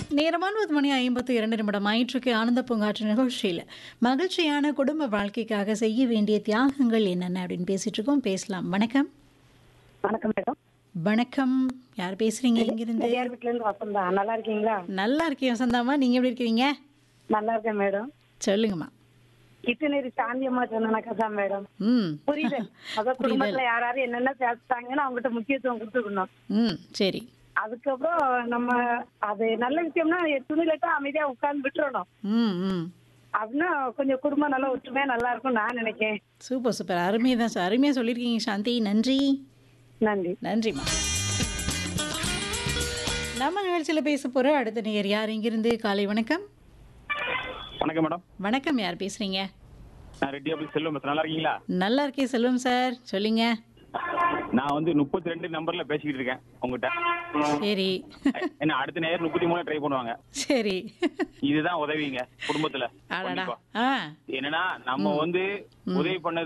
நேரமான ஒரு மணி ஐம்பத்து இரண்டு நிமிடம் ஆயிற்றுக்கு ஆனந்த பூங்காற்று நிகழ்ச்சியில் மகிழ்ச்சியான குடும்ப வாழ்க்கைக்காக செய்ய வேண்டிய தியாகங்கள் என்னென்ன அப்படின்னு பேசிட்டு இருக்கோம் பேசலாம் வணக்கம் வணக்கம் மேடம் வணக்கம் யார் பேசுறீங்க இங்கிருந்து பெரியார் வீட்ல இருந்து வசந்தா நல்லா இருக்கீங்களா நல்லா இருக்கேன் வசந்தாமா நீங்க எப்படி இருக்கிறீங்க நல்லா இருக்கேன் மேடம் சொல்லுங்கம்மா கிருஷ்ணகிரி சாந்தியம்மா சொன்னாக்கா தான் மேடம் ம் புரியுதல் அதான் குடும்பத்துல யார் யாரு என்னென்ன பேசுறாங்கன்னு அவங்ககிட்ட முக்கியத்துவம் கொடுத்துக்கணும் ம் சரி அதுக்கப்புறம் நம்ம அது நல்ல விஷயம்னா துணிலட்டா அமைதியா உட்கார்ந்து விட்டுறணும் ம் ம் அப்படின்னா கொஞ்சம் குடும்பம் நல்லா ஒற்றுமையா நல்லா இருக்கும் நான் நினைக்கிறேன் சூப்பர் சூப்பர் அருமையாக தான் சார் அருமையாக சொல்லியிருக்கீங்க சாந்தி நன்றி நன்றி நன்றிம்மா நம்ம நிகழ்ச்சியில் பேச போகிற அடுத்த நேயர் யார் இங்கிருந்து காலை வணக்கம் வணக்கம் மேடம் வணக்கம் யார் பேசுறீங்க நான் ரெட்டி ஆஃபீஸ் செல்வம் பேசுறேன் நல்லா இருக்கீங்களா நல்லா இருக்கேன் செல்வம் சார் சொல்லுங்க நான் வந்து முப்பத்தி ரெண்டு நம்பர்ல பேசிக்கிட்டு இருக்கேன் உங்ககிட்ட சரி என்ன அடுத்த நேரம் முப்பத்தி மூணு ட்ரை பண்ணுவாங்க சரி இதுதான் உதவிங்க குடும்பத்துல அடடா கண்டிப்பா. ஆ என்னன்னா நம்ம வந்து உதவி பண்ணது